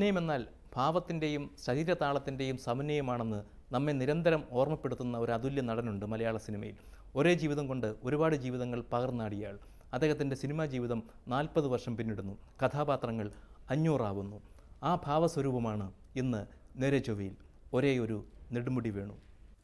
അഭിനയമെന്നാൽ ഭാവത്തിൻ്റെയും ശരീരതാളത്തിൻ്റെയും സമന്വയമാണെന്ന് നമ്മെ നിരന്തരം ഓർമ്മപ്പെടുത്തുന്ന ഒരു അതുല്യ നടനുണ്ട് മലയാള സിനിമയിൽ ഒരേ ജീവിതം കൊണ്ട് ഒരുപാട് ജീവിതങ്ങൾ പകർന്നാടിയയാൾ അദ്ദേഹത്തിൻ്റെ സിനിമാ ജീവിതം നാൽപ്പത് വർഷം പിന്നിടുന്നു കഥാപാത്രങ്ങൾ അഞ്ഞൂറാവുന്നു ആ ഭാവസ്വരൂപമാണ് ഇന്ന് നേരെ ചൊവ്വയിൽ ഒരേ ഒരു നെടുമുടി വേണു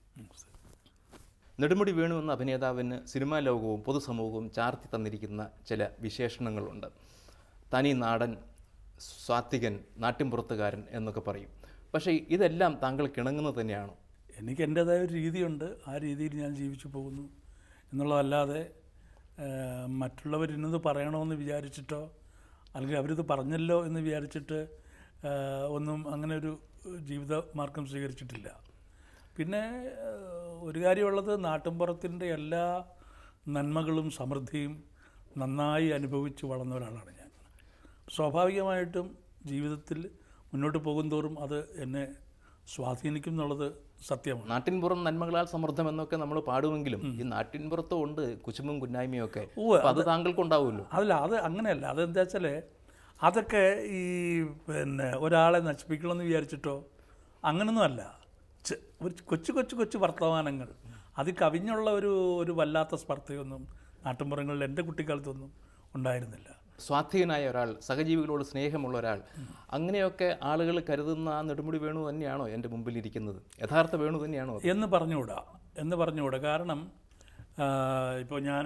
നെടുമുടി വേണു എന്ന അഭിനേതാവിന് സിനിമാ ലോകവും പൊതുസമൂഹവും ചാർത്തി തന്നിരിക്കുന്ന ചില വിശേഷണങ്ങളുണ്ട് തനി നാടൻ സ്വാത്വികൻ നാട്ടിൻപുറത്തുകാരൻ എന്നൊക്കെ പറയും പക്ഷേ ഇതെല്ലാം താങ്കൾ കിണങ്ങുന്നത് തന്നെയാണോ എനിക്ക് എൻ്റേതായ ഒരു രീതിയുണ്ട് ആ രീതിയിൽ ഞാൻ ജീവിച്ചു പോകുന്നു എന്നുള്ളതല്ലാതെ ഏഹ്, മറ്റുള്ളവർ ഇന്നത് പറയണമെന്ന് വിചാരിച്ചിട്ടോ അല്ലെങ്കിൽ അവരിത് പറഞ്ഞല്ലോ എന്ന് വിചാരിച്ചിട്ട് ഏഹ്, ഒന്നും അങ്ങനെ ഒരു ജീവിത മാർഗം സ്വീകരിച്ചിട്ടില്ല പിന്നെ ഏഹ്, ഒരു കാര്യമുള്ളത് നാട്ടിൻപുറത്തിൻ്റെ എല്ലാ നന്മകളും സമൃദ്ധിയും നന്നായി അനുഭവിച്ച് വളർന്ന ഒരാളാണ് ഞാൻ സ്വാഭാവികമായിട്ടും ജീവിതത്തിൽ മുന്നോട്ട് പോകുന്തോറും അത് എന്നെ സ്വാധീനിക്കും എന്നുള്ളത് സത്യമാണ് നാട്ടിൻപുറം നന്മകളാൽ സമൃദ്ധം എന്നൊക്കെ നമ്മൾ പാടുമെങ്കിലും ഈ നാട്ടിൻപുറത്തും ഉണ്ട് കുശുമ്പും കുന്നായ്മയും ഒക്കെ ഉവ്വ്, അപ്പൊ അത് താങ്കൾക്കുണ്ടാവുമല്ലോ അതല്ല അത് അങ്ങനെയല്ല അതെന്താ വെച്ചാൽ അതൊക്കെ ഈ പിന്നെ ഒരാളെ നശിപ്പിക്കണമെന്ന് വിചാരിച്ചിട്ടോ അങ്ങനൊന്നും അല്ല ചെ- ഒരു കൊച്ചു കൊച്ചു കൊച്ചു വർത്തമാനങ്ങൾ അത് കവിഞ്ഞുള്ള ഒരു ഒരു വല്ലാത്ത സ്പർദ്ധയൊന്നും നാട്ടിൻപുറങ്ങളിൽ എൻ്റെ കുട്ടിക്കാലത്തൊന്നും ഉണ്ടായിരുന്നില്ല സ്വാധീനായ ഒരാൾ സഹജീവികളോട് സ്നേഹമുള്ള ഒരാൾ അങ്ങനെയൊക്കെ ആളുകൾ കരുതുന്ന ആ നെടുമുടി വേണു തന്നെയാണോ എൻ്റെ മുമ്പിൽ ഇരിക്കുന്നത് യഥാർത്ഥ വേണു തന്നെയാണോ അത്? എന്ന് പറഞ്ഞുകൂടാ എന്ന് പറഞ്ഞുകൂടാ കാരണം ഇപ്പോൾ ഞാൻ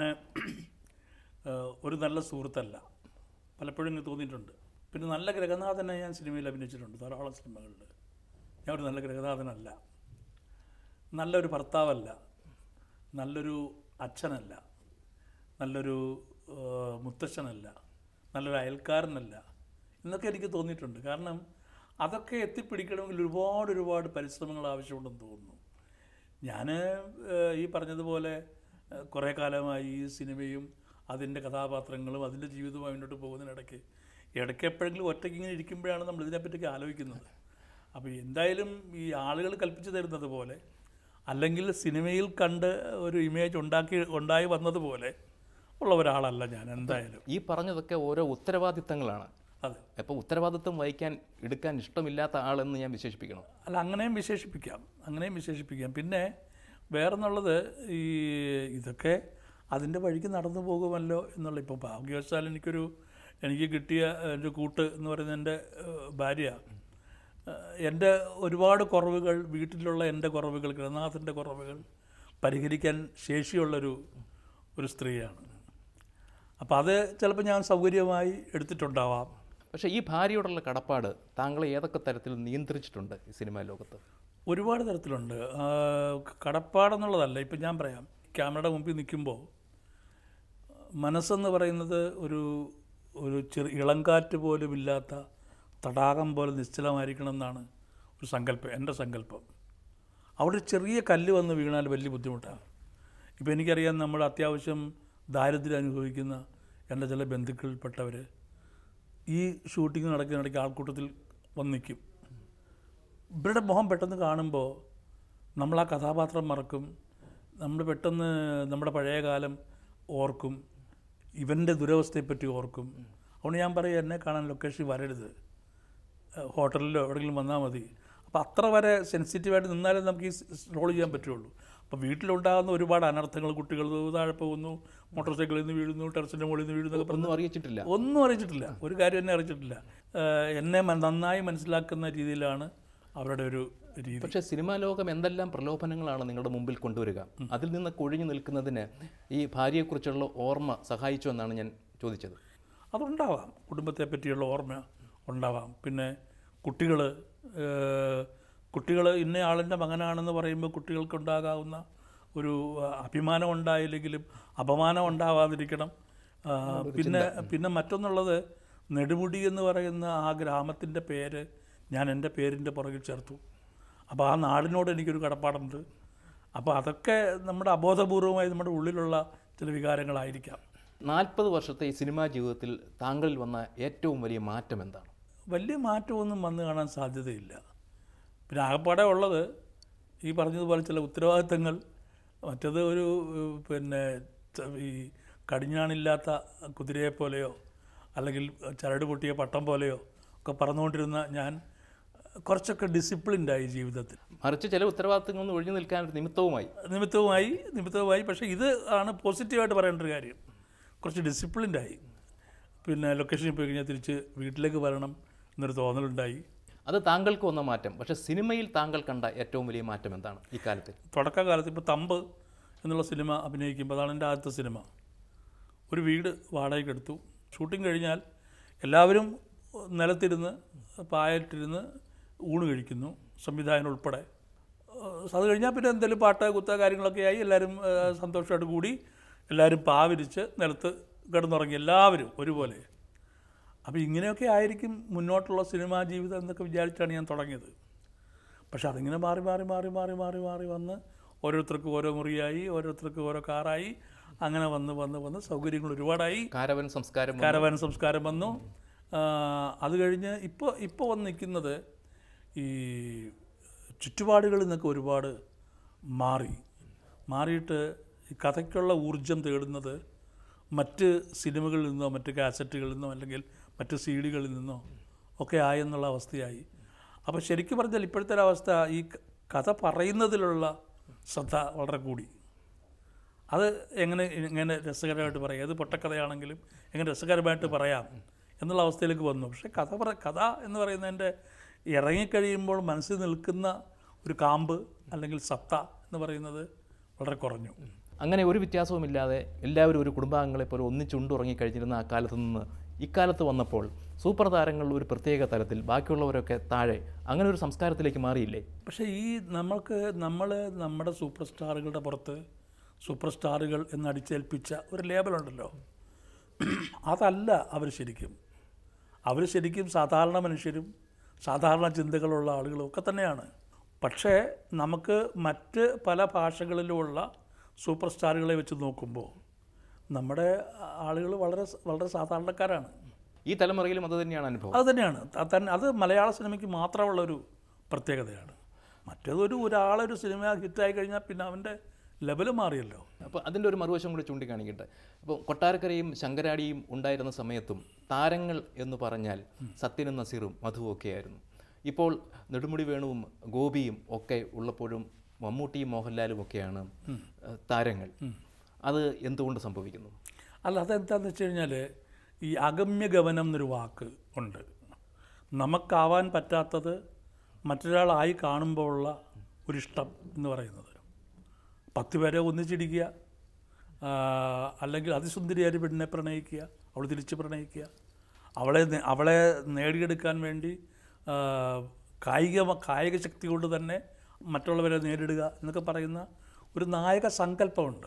ഒരു നല്ല സുഹൃത്തല്ല പലപ്പോഴും എനിക്ക് തോന്നിയിട്ടുണ്ട് പിന്നെ നല്ല ഗ്രഹനാഥനെ ഞാൻ സിനിമയിൽ അഭിനയിച്ചിട്ടുണ്ട് ധാരാളം സിനിമകളിൽ ഞാൻ ഒരു നല്ല ഗ്രഹനാഥനല്ല നല്ലൊരു ഭർത്താവല്ല നല്ലൊരു അച്ഛനല്ല നല്ലൊരു ആ, മുത്തശ്ശനല്ല നല്ലൊരു അയൽക്കാരനല്ല എന്നൊക്കെ എനിക്ക് തോന്നിയിട്ടുണ്ട് കാരണം അതൊക്കെ എത്തിപ്പിടിക്കണമെങ്കിൽ ഒരുപാട് ഒരുപാട് പരിശ്രമങ്ങൾ ആവശ്യമുണ്ടെന്ന് തോന്നുന്നു ഞാൻ ഈ പറഞ്ഞതുപോലെ ഏഹ്, കുറേ കാലമായി ഈ സിനിമയും അതിൻ്റെ കഥാപാത്രങ്ങളും അതിൻ്റെ ജീവിതവും മുന്നോട്ട് പോകുന്നതിനിടയ്ക്ക് ഇടയ്ക്ക് എപ്പോഴെങ്കിലും ഒറ്റയ്ക്ക് ഇങ്ങനെ ഇരിക്കുമ്പോഴാണ് നമ്മൾ ഇതിനെപ്പറ്റിയൊക്കെ ആലോചിക്കുന്നത് അപ്പോൾ എന്തായാലും ഈ ആളുകൾ കൽപ്പിച്ചു തരുന്നത് പോലെ അല്ലെങ്കിൽ സിനിമയിൽ കണ്ട് ഒരു ഇമേജ് ഉണ്ടാക്കി ഉണ്ടായി വന്നതുപോലെ ഉള്ള ഒരാളല്ല ഞാൻ എന്തായാലും ഈ പറഞ്ഞതൊക്കെ ഓരോ ഉത്തരവാദിത്തങ്ങളാണ് അതെ അപ്പോൾ ഉത്തരവാദിത്തം വഹിക്കാൻ എടുക്കാൻ ഇഷ്ടമില്ലാത്ത ആളെന്ന് ഞാൻ വിശേഷിപ്പിക്കണം അല്ല അങ്ങനെയും വിശേഷിപ്പിക്കാം അങ്ങനെയും വിശേഷിപ്പിക്കാം പിന്നെ വേറെന്നുള്ളത് ഈ ഇതൊക്കെ അതിൻ്റെ വഴിക്ക് നടന്നു പോകുമല്ലോ എന്നുള്ള ഇപ്പോൾ ഭാഗ്യവശാൽ എനിക്കൊരു എനിക്ക് കിട്ടിയ എൻ്റെ കൂട്ട് എന്ന് പറയുന്നത് എൻ്റെ ഏഹ്, ഭാര്യ ഏഹ്, എൻ്റെ ഒരുപാട് കുറവുകൾ വീട്ടിലുള്ള എൻ്റെ കുറവുകൾ ഗൃഹനാഥൻ്റെ കുറവുകൾ പരിഹരിക്കാൻ ശേഷിയുള്ളൊരു ഒരു സ്ത്രീയാണ് അപ്പോൾ അത് ചിലപ്പോൾ ഞാൻ സൗകര്യമായി എടുത്തിട്ടുണ്ടാവാം പക്ഷേ ഈ ഭാര്യയോടുള്ള കടപ്പാട് താങ്കളെ ഏതൊക്കെ തരത്തിൽ നിയന്ത്രിച്ചിട്ടുണ്ട് ഈ സിനിമാ ലോകത്ത് ഒരുപാട് തരത്തിലുണ്ട് ആ, കടപ്പാടെന്നുള്ളതല്ല ഇപ്പം ഞാൻ പറയാം ക്യാമറയുടെ മുമ്പിൽ നിൽക്കുമ്പോൾ മനസ്സെന്ന് പറയുന്നത് ഒരു ഒരു ചെറു ഇളങ്കാറ്റ് പോലും ഇല്ലാത്ത തടാകം പോലെ നിശ്ചലമായിരിക്കണം എന്നാണ് ഒരു സങ്കല്പം എൻ്റെ സങ്കല്പം അവിടെ ഒരു ചെറിയ കല്ല് വന്ന് വീണാൽ വലിയ ബുദ്ധിമുട്ടാണ് ഇപ്പം എനിക്കറിയാം നമ്മൾ അത്യാവശ്യം ദാരിദ്ര്യം അനുഭവിക്കുന്ന എൻ്റെ ചില ബന്ധുക്കളിൽപ്പെട്ടവർ ഈ ഷൂട്ടിംഗ് നടക്കുന്നിടയ്ക്ക് ആൾക്കൂട്ടത്തിൽ വന്ന് നിൽക്കും ഇവരുടെ മുഖം പെട്ടെന്ന് കാണുമ്പോൾ നമ്മൾ ആ കഥാപാത്രം മറക്കും നമ്മൾ പെട്ടെന്ന് നമ്മുടെ പഴയ കാലം ഓർക്കും ഇവൻ്റെ ദുരവസ്ഥയെപ്പറ്റി ഓർക്കും അതുകൊണ്ട് ഞാൻ പറയും എന്നെ കാണാൻ ലൊക്കേഷൻ വരരുത് ഏഹ് ഹോട്ടലിലോ എവിടെയെങ്കിലും വന്നാൽ മതി അപ്പോൾ അത്ര വരെ സെൻസിറ്റീവായിട്ട് നിന്നാലേ നമുക്ക് ഈ റോൾ ചെയ്യാൻ പറ്റുള്ളൂ അപ്പോൾ വീട്ടിലുണ്ടാകുന്ന ഒരുപാട് അനർത്ഥങ്ങൾ കുട്ടികൾ താഴെ പോകുന്നു മോട്ടോർ സൈക്കിളിൽ നിന്ന് വീഴുന്നു ടെറസിൻ്റെ മുകളിൽ നിന്ന് വീഴുന്നു എന്നൊക്കെ ഒന്നും അറിയിച്ചിട്ടില്ല ഒന്നും അറിയിച്ചിട്ടില്ല ഒരു കാര്യം എന്നെ അറിയിച്ചിട്ടില്ല ഏഹ് എന്നെ മ- നന്നായി മനസ്സിലാക്കുന്ന രീതിയിലാണ് അവരുടെ ഒരു രീതി പക്ഷേ സിനിമാ ലോകം എന്തെല്ലാം പ്രലോഭനങ്ങളാണ് നിങ്ങളുടെ മുമ്പിൽ കൊണ്ടുവരിക അതിൽ നിന്ന് കൊഴിഞ്ഞു നിൽക്കുന്നതിന് ഈ ഭാര്യയെക്കുറിച്ചുള്ള ഓർമ്മ സഹായിച്ചു എന്നാണ് ഞാൻ ചോദിച്ചത് അതുണ്ടാവാം കുടുംബത്തെ പറ്റിയുള്ള ഓർമ്മ ഉണ്ടാവാം പിന്നെ കുട്ടികൾ കുട്ടികൾ ഇന്ന ആളിൻ്റെ മകനാണെന്ന് പറയുമ്പോൾ കുട്ടികൾക്കുണ്ടാകാവുന്ന ഒരു ആ, അഭിമാനം ഉണ്ടായില്ലെങ്കിലും അപമാനം ഉണ്ടാവാതിരിക്കണം ആ, പിന്നെ പിന്നെ മറ്റൊന്നുള്ളത് നെടുമുടി എന്ന് പറയുന്ന ആ ഗ്രാമത്തിൻ്റെ പേര് ഞാൻ എൻ്റെ പേരിൻ്റെ പുറകിൽ ചേർത്തു അപ്പോൾ ആ നാടിനോട് എനിക്കൊരു കടപ്പാടുണ്ട് അപ്പോൾ അതൊക്കെ നമ്മുടെ അബോധപൂർവമായി നമ്മുടെ ഉള്ളിലുള്ള ചില വികാരങ്ങളായിരിക്കാം നാൽപ്പത് വർഷത്തെ ഈ സിനിമാ ജീവിതത്തിൽ താങ്കളിൽ വന്ന ഏറ്റവും വലിയ മാറ്റം എന്താണ് വലിയ മാറ്റമൊന്നും വന്നു കാണാൻ സാധ്യതയില്ല പിന്നെ ആകപ്പാടെ ഉള്ളത് ഈ പറഞ്ഞതുപോലെ ചില ഉത്തരവാദിത്തങ്ങൾ മറ്റത് ഒരു ഏഹ്, പിന്നെ ച- ഈ കടിഞ്ഞാണില്ലാത്ത കുതിരയെ പോലെയോ അല്ലെങ്കിൽ ചരട് പൊട്ടിയ പട്ടം പോലെയോ ഒക്കെ പറഞ്ഞുകൊണ്ടിരുന്ന ഞാൻ കുറച്ചൊക്കെ ഡിസിപ്ലിൻഡായി ജീവിതത്തിൽ മറിച്ച് ചില ഉത്തരവാദിത്തങ്ങളിൽ നിന്ന് ഒഴിഞ്ഞു നിൽക്കാൻ ഒരു നിമിത്തവുമായി നിമിത്തവുമായി നിമിത്തവുമായി പക്ഷേ ഇത് ആണ് പോസിറ്റീവായിട്ട് പറയേണ്ട ഒരു കാര്യം കുറച്ച് ഡിസിപ്ലിൻഡായി പിന്നെ ലൊക്കേഷനിൽ പോയി കഴിഞ്ഞാൽ തിരിച്ച് വീട്ടിലേക്ക് വരണം എന്നൊരു തോന്നലുണ്ടായി അത് താങ്കൾക്ക് വന്ന മാറ്റം പക്ഷേ സിനിമയിൽ താങ്കൾ കണ്ട ഏറ്റവും വലിയ മാറ്റം എന്താണ് ഈ കാലത്തിൽ തുടക്കകാലത്ത് ഇപ്പോൾ തമ്പ് എന്നുള്ള സിനിമ അഭിനയിക്കുമ്പോൾ അതാണ് എൻ്റെ ആദ്യത്തെ സിനിമ ഒരു വീട് വാടകയ്ക്ക് എടുത്തു ഷൂട്ടിംഗ് കഴിഞ്ഞാൽ എല്ലാവരും നിലത്തിരുന്ന് പായലിട്ടിരുന്ന് ഊണ് കഴിക്കുന്നു സംവിധായകൻ ഉൾപ്പെടെ ഏഹ് അത് കഴിഞ്ഞാൽ പിന്നെ എന്തെങ്കിലും പാട്ട് കുത്ത കാര്യങ്ങളൊക്കെ ആയി എല്ലാവരും ഏഹ് സന്തോഷമായിട്ട് കൂടി എല്ലാവരും പാവിരിച്ച് നിലത്ത് കിടന്നുറങ്ങി എല്ലാവരും ഒരുപോലെ അപ്പോൾ ഇങ്ങനെയൊക്കെ ആയിരിക്കും മുന്നോട്ടുള്ള സിനിമാ ജീവിതം എന്നൊക്കെ വിചാരിച്ചാണ് ഞാൻ തുടങ്ങിയത് പക്ഷെ അതിങ്ങനെ മാറി മാറി മാറി മാറി മാറി മാറി വന്ന് ഓരോരുത്തർക്കും ഓരോ മുറിയായി ഓരോരുത്തർക്കും ഓരോ കാറായി അങ്ങനെ വന്ന് വന്ന് വന്ന് സൗകര്യങ്ങൾ ഒരുപാടായി കാരവൻ സംസ്കാരം വന്നു. കാരവാൻ സംസ്കാരം വന്നു ആ, അത് കഴിഞ്ഞ് ഇപ്പോൾ ഇപ്പോൾ വന്ന് നിൽക്കുന്നത് ഈ ചുറ്റുപാടുകളിൽ നിന്നൊക്കെ ഒരുപാട് മാറി മാറിയിട്ട് ഈ കഥയ്ക്കുള്ള ഊർജം തേടുന്നത് മറ്റ് സിനിമകളിൽ നിന്നോ മറ്റ് കാസറ്റുകളിൽ നിന്നോ അല്ലെങ്കിൽ മറ്റ് സി ഡികളിൽ നിന്നോ ഒക്കെ ആയെന്നുള്ള അവസ്ഥയായി അപ്പോൾ ശരിക്കും പറഞ്ഞാൽ ഇപ്പോഴത്തെ ഒരു അവസ്ഥ ഈ ക- കഥ പറയുന്നതിലുള്ള ശ്രദ്ധ വളരെ കൂടി അത് എങ്ങനെ എങ്ങനെ രസകരമായിട്ട് പറയാം ഏത് പൊട്ടക്കഥയാണെങ്കിലും എങ്ങനെ രസകരമായിട്ട് പറയാം എന്നുള്ള അവസ്ഥയിലേക്ക് വന്നു പക്ഷേ കഥ പറ കഥ എന്ന് പറയുന്നതിൻ്റെ ഇറങ്ങിക്കഴിയുമ്പോൾ മനസ്സിൽ നിൽക്കുന്ന ഒരു കാമ്പ് അല്ലെങ്കിൽ സത്ത എന്ന് പറയുന്നത് വളരെ കുറഞ്ഞു അങ്ങനെ ഒരു വ്യത്യാസവുമില്ലാതെ എല്ലാവരും ഒരു കുടുംബാംഗങ്ങളെ പോലെ ഒന്നിച്ചുണ്ടുറങ്ങി കഴിഞ്ഞിരുന്ന ആ കാലത്ത് നിന്ന് ഇക്കാലത്ത് വന്നപ്പോൾ സൂപ്പർ താരങ്ങൾ ഒരു പ്രത്യേക തലത്തിൽ ബാക്കിയുള്ളവരൊക്കെ താഴെ അങ്ങനെ ഒരു സംസ്കാരത്തിലേക്ക് മാറിയില്ലേ പക്ഷേ ഈ നമ്മൾക്ക് നമ്മൾ നമ്മുടെ സൂപ്പർ സ്റ്റാറുകളുടെ പുറത്ത് സൂപ്പർ സ്റ്റാറുകൾ എന്ന് അടിച്ചേൽപ്പിച്ച ഒരു ലേബലുണ്ടല്ലോ അതല്ല അവർ ശരിക്കും അവർ ശരിക്കും സാധാരണ മനുഷ്യരും സാധാരണ ചിന്തകളുള്ള ആളുകളും ഒക്കെ തന്നെയാണ് പക്ഷേ നമുക്ക് മറ്റ് പല ഭാഷകളിലുമുള്ള സൂപ്പർ സ്റ്റാറുകളെ വെച്ച് നോക്കുമ്പോൾ നമ്മുടെ ആളുകൾ വളരെ വളരെ സാധാരണക്കാരാണ് ഈ തലമുറയിലും അത് തന്നെയാണ് അനുഭവം അത് തന്നെയാണ് അത് തന്നെ അത് മലയാള സിനിമയ്ക്ക് മാത്രമുള്ള ഒരു പ്രത്യേകതയാണ് മറ്റേതൊരു ഒരാളൊരു സിനിമ ഹിറ്റായി കഴിഞ്ഞാൽ പിന്നെ അവൻ്റെ ലെവല് മാറിയല്ലോ അപ്പോൾ അതിൻ്റെ ഒരു മറുവശം കൂടി ചൂണ്ടിക്കാണിക്കട്ടെ അപ്പോൾ കൊട്ടാരക്കരയും ശങ്കരാടിയും ഉണ്ടായിരുന്ന സമയത്തും താരങ്ങൾ എന്ന് പറഞ്ഞാൽ സത്യനും നസീറും മധുവും ഒക്കെയായിരുന്നു ഇപ്പോൾ നെടുമുടി വേണുവും ഗോപിയും ഒക്കെ ഉള്ളപ്പോഴും മമ്മൂട്ടിയും മോഹൻലാലും ഒക്കെയാണ് ഏഹ്, താരങ്ങൾ അത് എന്തുകൊണ്ട് സംഭവിക്കുന്നു അല്ല അതെന്താണെന്ന് വെച്ച് കഴിഞ്ഞാൽ ഈ അഗമ്യ ഗമനം എന്നൊരു വാക്ക് ഉണ്ട് നമുക്കാവാൻ പറ്റാത്തത് മറ്റൊരാളായി കാണുമ്പോഴുള്ള ഒരിഷ്ടം എന്ന് പറയുന്നത് പത്ത് പേരെ ഒന്നിച്ചിടിക്കുക ആ, അല്ലെങ്കിൽ അതിസുന്ദരിയായ ഒരു പെണ്ണിനെ പ്രണയിക്കുക അവൾ തിരിച്ച് പ്രണയിക്കുക അവളെ നേ- അവളെ നേടിയെടുക്കാൻ വേണ്ടി ആ, കായിക കായിക ശക്തി കൊണ്ട് തന്നെ മറ്റുള്ളവരെ നേരിടുക എന്നൊക്കെ പറയുന്ന ഒരു നായക സങ്കല്പമുണ്ട്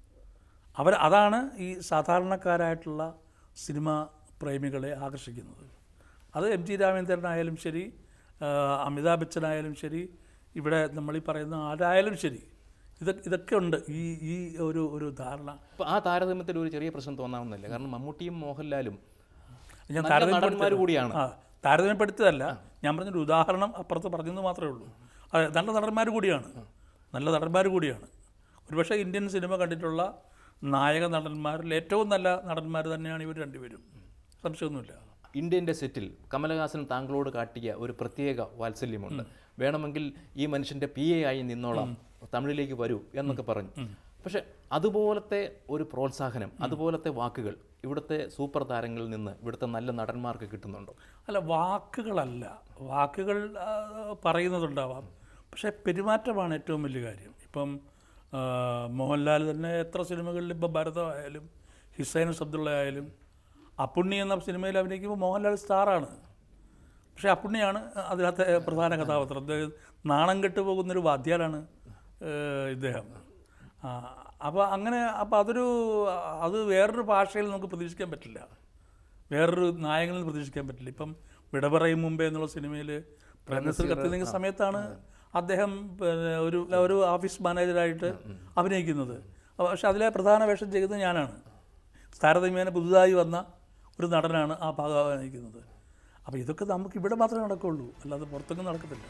അവർ അതാണ് ഈ സാധാരണക്കാരായിട്ടുള്ള സിനിമ പ്രേമികളെ ആകർഷിക്കുന്നത് അത് എം ജി രാമേന്ദ്രനായാലും ശരി ആ, അമിതാഭ് ബച്ചനായാലും ശരി ഇവിടെ നമ്മൾ ഈ പറയുന്ന ആരായാലും ശരി ഇതൊക്കെ ഇതൊക്കെ ഉണ്ട് ഈ ഈ ഒരു ഒരു ധാരണ അപ്പോൾ ആ താരതമ്യത്തിൽ ഒരു ചെറിയ പ്രശ്നം തോന്നാവുന്നില്ല കാരണം മമ്മൂട്ടിയും മോഹൻലാലും ഞാൻ നല്ല നടന്മാർ കൂടിയാണ് ആ താരതമ്യപ്പെടുത്തിയതല്ല ഞാൻ പറഞ്ഞൊരു ഉദാഹരണം അപ്പുറത്ത് പറഞ്ഞെന്ന് മാത്രമേ ഉള്ളൂ അതെ നല്ല നടന്മാർ കൂടിയാണ് നല്ല നടന്മാർ കൂടിയാണ് ഒരുപക്ഷെ ഇന്ത്യൻ സിനിമ കണ്ടിട്ടുള്ള നായക നടന്മാരിൽ ഏറ്റവും നല്ല നടന്മാർ തന്നെയാണ് ഇവർ രണ്ടുപേരും സംശയമൊന്നുമില്ല ഇന്ത്യൻ്റെ സെറ്റിൽ കമലഹാസൻ താങ്കളോട് കാട്ടിയ ഒരു പ്രത്യേക വാത്സല്യമുണ്ട് വേണമെങ്കിൽ ഈ മനുഷ്യൻ്റെ പി എ ആയി നിന്നോളാം തമിഴിലേക്ക് വരൂ എന്നൊക്കെ പറഞ്ഞു പക്ഷെ അതുപോലത്തെ ഒരു പ്രോത്സാഹനം അതുപോലത്തെ വാക്കുകൾ ഇവിടുത്തെ സൂപ്പർ താരങ്ങളിൽ നിന്ന് ഇവിടുത്തെ നല്ല നടന്മാർക്ക് കിട്ടുന്നുണ്ടോ അല്ല വാക്കുകളല്ല വാക്കുകൾ ആ, പറയുന്നതുണ്ടാവാം പക്ഷേ പെരുമാറ്റമാണ് ഏറ്റവും വലിയ കാര്യം ഇപ്പം ആ, മോഹൻലാൽ തന്നെ എത്ര സിനിമകളിൽ ഇപ്പം ഭരതം ആയാലും ഹിസൈൻ അബ്ദുള്ള ആയാലും അപ്പുണ്ണി എന്ന സിനിമയിൽ അഭിനയിക്കുമ്പോൾ മോഹൻലാൽ സ്റ്റാറാണ് പക്ഷേ അപ്പുണ്ണിയാണ് അതിനകത്തെ പ്രധാന കഥാപാത്രം അദ്ദേഹം നാണം കെട്ട് പോകുന്നൊരു വാദ്യാലാണ് ഏഹ്, ഇദ്ദേഹം അപ്പോൾ അങ്ങനെ അപ്പോൾ അതൊരു അത് വേറൊരു ഭാഷയിൽ നമുക്ക് പ്രതീക്ഷിക്കാൻ പറ്റില്ല വേറൊരു നായകനിൽ പ്രതീക്ഷിക്കാൻ പറ്റില്ല ഇപ്പം വിട പറയും മുമ്പേ എന്നുള്ള സിനിമയിൽ പ്രേംനസീർ കത്തിലിംഗ സമയത്താണ് അദ്ദേഹം പിന്നെ ഒരു ഒരു ഓഫീസ് മാനേജറായിട്ട് അഭിനയിക്കുന്നത് അപ്പോൾ പക്ഷെ അതിലെ പ്രധാന വേഷം ചെയ്യുന്നത് ഞാനാണ് താരതമ്യേന പുതുതായി വന്ന ഒരു നടനാണ് ആ ഭാഗം അഭിനയിക്കുന്നത് അപ്പോൾ ഇതൊക്കെ നമുക്ക് ഇവിടെ മാത്രമേ നടക്കുള്ളൂ അല്ലാതെ പുറത്തൊന്നും നടക്കത്തില്ല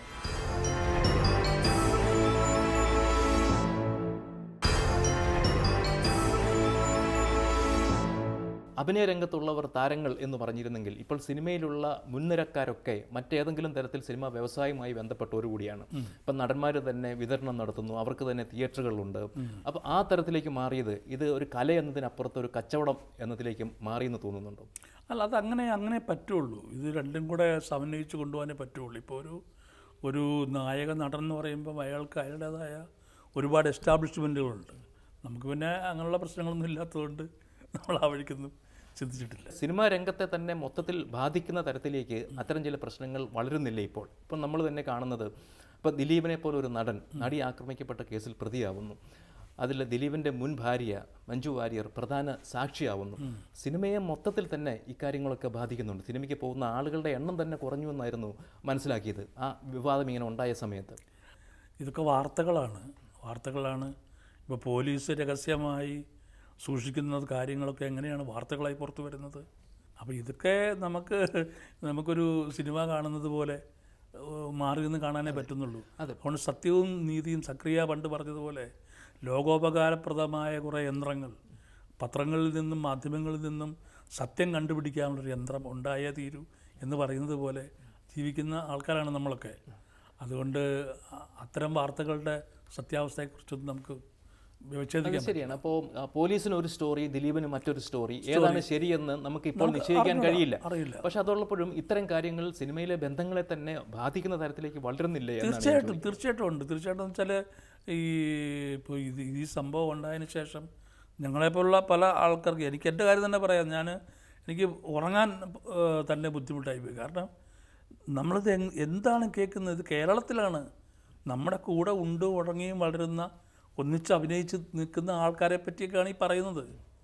അഭിനയ രംഗത്തുള്ളവർ താരങ്ങൾ എന്ന് പറഞ്ഞിരുന്നെങ്കിൽ ഇപ്പോൾ സിനിമയിലുള്ള മുൻനിരക്കാരൊക്കെ മറ്റേതെങ്കിലും തരത്തിൽ സിനിമാ വ്യവസായവുമായി ബന്ധപ്പെട്ടവർ കൂടിയാണ് ഇപ്പം നടന്മാർ തന്നെ വിതരണം നടത്തുന്നു അവർക്ക് തന്നെ തിയേറ്ററുകളുണ്ട് അപ്പോൾ ആ തരത്തിലേക്ക് മാറിയത് ഇത് ഒരു കല എന്നതിനപ്പുറത്ത് ഒരു കച്ചവടം എന്നതിലേക്ക് മാറിയെന്ന് തോന്നുന്നുണ്ടോ അല്ല അത് അങ്ങനെ അങ്ങനെ പറ്റുള്ളൂ ഇത് രണ്ടും കൂടെ സമന്വയിച്ച് കൊണ്ടുപോകാനേ പറ്റുള്ളൂ ഇപ്പോൾ ഒരു ഒരു നായക നടൻ എന്ന് പറയുമ്പോൾ അയാൾക്ക് അയാളുടേതായ ഒരുപാട് എസ്റ്റാബ്ലിഷ്മെൻറ്റുകളുണ്ട് നമുക്ക് പിന്നെ അങ്ങനെയുള്ള പ്രശ്നങ്ങളൊന്നും ഇല്ലാത്തതുകൊണ്ട് നമ്മൾ ആ വഴിക്കൊന്നും ചിന്തിച്ചിട്ടില്ല സിനിമാ രംഗത്തെ തന്നെ മൊത്തത്തിൽ ബാധിക്കുന്ന തരത്തിലേക്ക് അത്തരം ചില പ്രശ്നങ്ങൾ വളരുന്നില്ല ഇപ്പോൾ ഇപ്പം നമ്മൾ തന്നെ കാണുന്നത് ഇപ്പം ദിലീപിനെ പോലെ ഒരു നടൻ നടി ആക്രമിക്കപ്പെട്ട കേസിൽ പ്രതിയാവുന്നു അതിൽ ദിലീപിൻ്റെ മുൻ ഭാര്യ മഞ്ജു വാര്യർ പ്രധാന സാക്ഷിയാവുന്നു സിനിമയെ മൊത്തത്തിൽ തന്നെ ഇക്കാര്യങ്ങളൊക്കെ ബാധിക്കുന്നുണ്ട് സിനിമയ്ക്ക് പോകുന്ന ആളുകളുടെ എണ്ണം തന്നെ കുറഞ്ഞു എന്നായിരുന്നു മനസ്സിലാക്കിയത് ആ വിവാദം ഇങ്ങനെ ഉണ്ടായ സമയത്ത് ഇതൊക്കെ വാർത്തകളാണ് വാർത്തകളാണ് ഇപ്പോൾ പോലീസ് രഹസ്യമായി സൂക്ഷിക്കുന്ന കാര്യങ്ങളൊക്കെ എങ്ങനെയാണ് വാർത്തകളായി പുറത്തു വരുന്നത് അപ്പോൾ ഇതൊക്കെ നമുക്ക് നമുക്കൊരു സിനിമ കാണുന്നത് പോലെ ഏഹ്, മാറി നിന്ന് കാണാനേ പറ്റുന്നുള്ളൂ അതുകൊണ്ട് സത്യവും നീതിയും സക്രിയ പണ്ട് പറഞ്ഞതുപോലെ ലോകോപകാരപ്രദമായ കുറേ യന്ത്രങ്ങൾ പത്രങ്ങളിൽ നിന്നും മാധ്യമങ്ങളിൽ നിന്നും സത്യം കണ്ടുപിടിക്കാനുള്ളൊരു യന്ത്രം ഉണ്ടായേ തീരൂ എന്ന് പറയുന്നത് പോലെ ജീവിക്കുന്ന ആൾക്കാരാണ് നമ്മളൊക്കെ അതുകൊണ്ട് അ- അത്തരം വാർത്തകളുടെ സത്യാവസ്ഥയെക്കുറിച്ചൊന്നും നമുക്ക് വിച്ഛേദിക്കാൻ ശരിയാണ് അപ്പോൾ പോലീസിന് ഒരു സ്റ്റോറി ദിലീപിന് മറ്റൊരു സ്റ്റോറി ഏതാണ് ശരിയെന്ന് നമുക്ക് ഇപ്പോൾ നിശ്ചയിക്കാൻ കഴിയില്ല അറിയില്ല പക്ഷെ അതുള്ളപ്പോഴും ഇത്തരം കാര്യങ്ങൾ സിനിമയിലെ ബന്ധങ്ങളെ തന്നെ ബാധിക്കുന്ന തരത്തിലേക്ക് വളരുന്നില്ല എന്നാണ് തീർച്ചയായിട്ടും തീർച്ചയായിട്ടും ഉണ്ട് തീർച്ചയായിട്ടും എന്ന് വെച്ചാൽ ഈ ഇപ്പോൾ ഇത് ഈ സംഭവം ഉണ്ടായതിന് ശേഷം ഞങ്ങളെപ്പോലുള്ള പല ആൾക്കാർക്ക് എനിക്ക് എൻ്റെ കാര്യം തന്നെ പറയാം ഞാൻ എനിക്ക് ഉറങ്ങാൻ ഏഹ്, തന്നെ ബുദ്ധിമുട്ടായി പോയി കാരണം നമ്മളിത് എങ്- എന്താണ് കേൾക്കുന്നത് ഇത് കേരളത്തിലാണ് നമ്മുടെ കൂടെ ഉണ്ട് ഉറങ്ങിയും വളരുന്ന ഒന്നിച്ച് അഭിനയിച്ച് നിൽക്കുന്ന ആൾക്കാരെ പറ്റിയൊക്കെയാണ് ഈ പറയുന്നത്